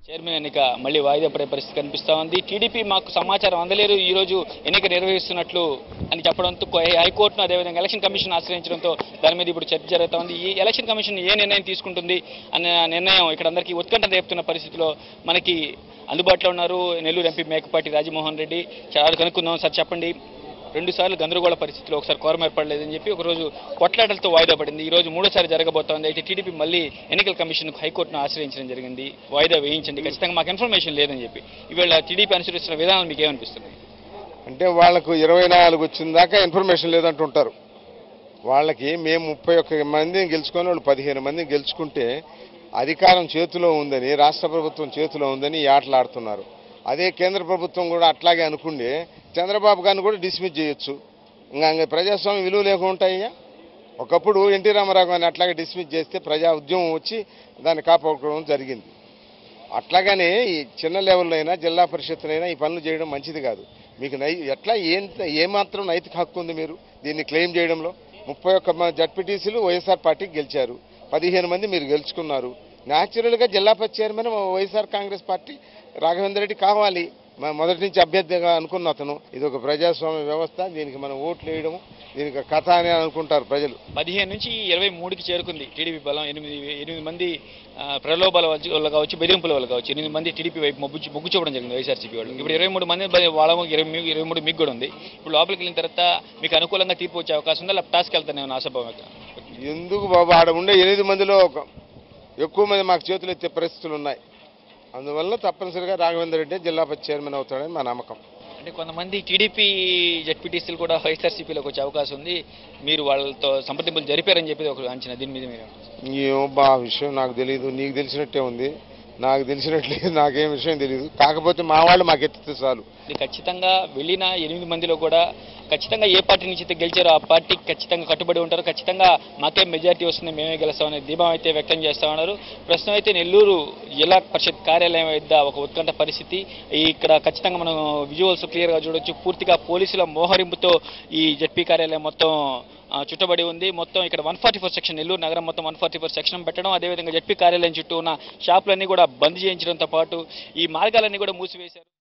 Chairman ఎన్నిక మళ్ళీ వాయిదా పడే పరిస్థితి కనిపిస్తా ఉంది టీడీపీ మాకు సమాచారం అందలేరు ఈ రోజు ఎన్నిక నిర్వహిస్తున్నట్లు అని చెప్పడంతో కొ- హైకోర్టును అదేవిధంగా ఎలక్షన్ కమిషన్ ఆశ్రయించడంతో దాని మీద ఇప్పుడు చర్చ జరుగుతూ ఉంది ఈ ఎలక్షన్ కమిషన్ ఏ నిర్ణయం తీసుకుంటుంది అనే నిర్ణయం ఇక్కడ అందరికీ ఉత్కంఠ రేపుతున్న పరిస్థితిలో మనకి అందుబాటులో ఉన్నారు నెల్లూరు ఎంపీ మేకపాటి రాజమోహన్ రెడ్డి చాలా కనుక్కుందాం సార్ చెప్పండి రెండు సార్లు గందరగోళ పరిస్థితిలో ఒకసారి కోరం ఏర్పడలేదని చెప్పి ఒకరోజు కొట్లాటలతో వాయిదా పడింది ఈ రోజు మూడోసారి జరగబోతోంది అయితే టీడీపీ మళ్ళీ ఎన్నికల కమిషన్ హైకోర్టును ఆశ్రయించడం జరిగింది వాయిదా వేయించండి ఖచ్చితంగా మాకు ఇన్ఫర్మేషన్ లేదని చెప్పి ఈవేళ టీడీపీ అనుసరిస్తున్న విధానం మీకు ఏమనిపిస్తుంది అంటే వాళ్లకు ఇరవై నాలుగు వచ్చిన దాకా ఇన్ఫర్మేషన్ లేదంటుంటారు వాళ్ళకి మేము ముప్పై ఒక్క మందిని గెలుచుకొని వాళ్ళు పదిహేను మందిని గెలుచుకుంటే అధికారం చేతిలో ఉందని రాష్ట్ర ప్రభుత్వం చేతిలో ఉందని ఈ ఆటలు ఆడుతున్నారు అదే కేంద్ర ప్రభుత్వం కూడా అట్లాగే అనుకుంటే చంద్రబాబు గారిని కూడా డిస్మిస్ చేయొచ్చు ఇంకా ఇంకా ప్రజాస్వామ్య విలువ లేకుండా ఉంటాయ్యా ఒకప్పుడు ఎన్టీ రామారావు గారిని అట్లాగే డిస్మిస్ చేస్తే ప్రజా ఉద్యమం వచ్చి దాన్ని కాపాడుకోవడం జరిగింది అట్లాగనే ఈ చిన్న లెవెల్లో అయినా జిల్లా పరిషత్తునైనా ఈ పనులు చేయడం మంచిది కాదు మీకు నై ఎట్లా ఏం ఏమాత్రం నైతిక హక్కు ఉంది మీరు దీన్ని క్లెయిమ్ చేయడంలో ముప్పై ఒక్క జడ్పీటీసీలు వైఎస్ఆర్ పార్టీకి గెలిచారు పదిహేను మంది మీరు గెలుచుకున్నారు న్యాచురల్గా zilla parishad chairman YSR Congress party Raghavendra Reddy కావాలి మ- మొదటి నుంచి అభ్యర్థిగా అనుకున్న అతను ఇది ఒక ప్రజాస్వామ్య వ్యవస్థ దీనికి మనం ఓట్లు వేయడము దీనికి ఒక కథ అని అనుకుంటారు ప్రజలు పదిహేను నుంచి ఇరవై మూడుకి చేరుకుంది టీడీపీ బలం ఎనిమిది ఎనిమిది మంది ఆ, ప్రలోభాల వల్ల- వల్ల కావచ్చు బెదిరింపుల వల్ల కావచ్చు ఎనిమిది మంది టీడీపీ వైపు మొగ్గు చూ- మొగ్గు చూపడం జరిగింది వైఎస్ఆర్సీపీ వాళ్ళు ఇప్పుడు ఇరవై మూడు మంది బ- వాళ్ళ ఇరవై మీ- ఇరవై మూడు మీకు కూడా ఉంది ఇప్పుడు లోపలికి వెళ్ళిన తర్వాత మీకు అనుకూలంగా తీర్పు వచ్చే అవకాశం ఉందా లేకపోతే టాస్క్ వెళ్తాను నేను ఆశాభావం ఎందుకు బాబు ఆడ ఉండే ఎనిమిది మందిలో ఒక ఎక్కువ మంది మాకు చేతులు ఎత్తే పరిస్థితులు ఉన్నాయి అందువల్ల తప్పనిసరిగా రాఘవేంద్ర రెడ్డి జిల్లా పరిషత్ చైర్మన్ అవుతాడని మా నమ్మకం అంటే కొంతమంది టీడీపీ జడ్పీటీసీలు కూడా వైఎస్ఆర్సీపీలోకి వచ్చే అవకాశం ఉంది మీరు వాళ్ళతో సంప్రదింపులు జరిపారని చెప్పి ఒక అంచనా దీని మీద మీరు ఏమంటారు? ఏమో బా ఆ విషయం నాకు తెలియదు నీకు తెలిసినట్టే ఉంది నాకు తెలిసినట్లేదు నాకేం విషయం తెలియదు కాకపోతే మా వాళ్ళు మాకు ఎత్తితే చాలు ఇది ఖచ్చితంగా వెళ్ళిన ఎనిమిది మందిలో కూడా ఖచ్చితంగా ఏ పార్టీ నుంచి అయితే గెలిచారో ఆ పార్టీకి ఖచ్చితంగా కట్టుబడి ఉంటారు ఖచ్చితంగా మాకే మెజారిటీ వస్తుంది మేమే గెలుస్తామనే ధీమా అయితే వ్యక్తం చేస్తా ఉన్నారు ప్రస్తుతం అయితే నెల్లూరు జిల్లా పరిషత్ కార్యాలయం వద్ద ఒక ఉత్కంఠ పరిస్థితి ఈ ఇక్కడ ఖచ్చితంగా మనం విజువల్స్ క్లియర్గా చూడొచ్చు పూర్తిగా పోలీసుల మోహరింపుతో ఈ జడ్పీ కార్యాలయం మొత్తం ఆ, చుట్టబడి ఉంది మొత్తం ఇక్కడ one forty four section Nellore నగరం మొత్తం వన్ ఫార్టీ ఫోర్ సెక్షన్ పెట్టడం అదేవిధంగా జడ్పీ కార్యాలయం చుట్టూ ఉన్న షాపులన్నీ కూడా బంద్ చేయించడంతో పాటు ఈ మార్గాలన్నీ కూడా మూసివేశారు